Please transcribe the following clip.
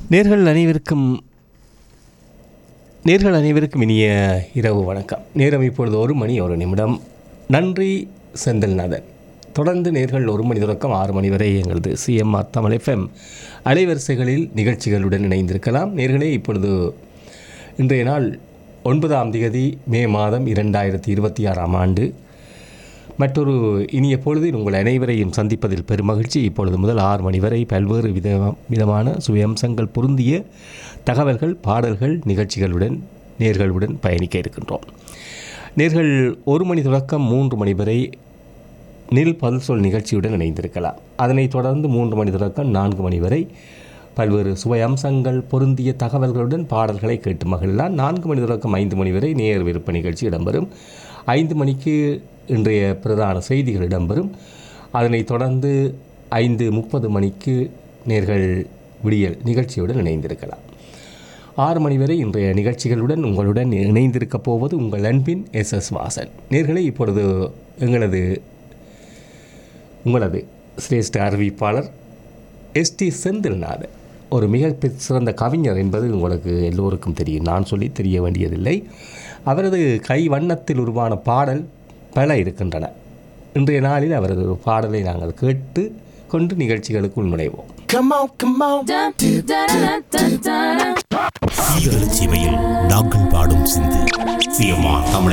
நேர்கள் அனைவருக்கும் நேர்கள் அனைவருக்கும் இனிய இரவு வணக்கம் நேரம் இப்பொழுது ஒரு மணி ஒரு நிமிடம் நன்றி செந்தில்நாதன் தொடர்ந்து நேர்கள் ஒரு மணி தொடக்கம் ஆறு மணி வரை எங்களது சிஎம்ஆர் தமிழ் எஃப்எம் அலைவரிசைகளில் நிகழ்ச்சிகளுடன் இணைந்திருக்கலாம் நேர்களே இப்பொழுது இன்றைய நாள் ஒன்பதாம் திகதி மே மாதம் இரண்டாயிரத்தி இருபத்தி ஆறாம் ஆண்டு மற்றொரு இனிய பொழுதில் உங்கள் அனைவரையும் சந்திப்பதில் பெருமகிழ்ச்சி இப்பொழுது முதல் ஆறு மணி வரை பல்வேறு வித விதமான சுயம்சங்கள் பொருந்திய தகவல்கள் பாடல்கள் நிகழ்ச்சிகளுடன் நேர்களுடன் பயணிக்க இருக்கின்றோம் நேர்கள் ஒரு மணி தொடக்கம் மூன்று மணி வரை நில் பதில் சொல் நிகழ்ச்சியுடன் இணைந்திருக்கலாம் அதனைத் தொடர்ந்து மூன்று மணி தொடக்கம் நான்கு மணி வரை பல்வேறு சுவை அம்சங்கள் பொருந்திய தகவல்களுடன் பாடல்களை கேட்டு மகிழலாம் நான்கு மணி தொடக்கம் ஐந்து மணி வரை நேர் விருப்ப நிகழ்ச்சி இடம்பெறும் ஐந்து மணிக்கு இன்றைய பிரதான செய்திகள் இடம்பெறும் அதனைத் தொடர்ந்து ஐந்து முப்பது மணிக்கு நேர்கள் விடியல் நிகழ்ச்சியுடன் இணைந்திருக்கலாம் ஆறு மணி வரை இன்றைய நிகழ்ச்சிகளுடன் உங்களுடன் இணைந்திருக்கப் போவது உங்கள் அன்பின் எஸ் எஸ் வாசன் நேர்களை இப்பொழுது எங்களது உங்களது சிரேஷ்ட அறிவிப்பாளர் எஸ்டி செந்தில்நாதன் ஒரு மிக பெ- சிறந்த கவிஞர் என்பது உங்களுக்கு எல்லோருக்கும் தெரியும் நான் சொல்லி தெரிய வேண்டியதில்லை அவரது கை வண்ணத்தில் உருவான பாடல் பல இருக்கின்றன இன்றைய நாளில் அவரது ஒரு பாடலை நாங்கள் கேட்டு கொண்டு நிகழ்ச்சிகளுக்குள் நுழைவோம் Come on, come on. சீரழிச்சிவையில் நாங்கள் பாடும் சிந்து சிஎம்ஆர் தமிழ்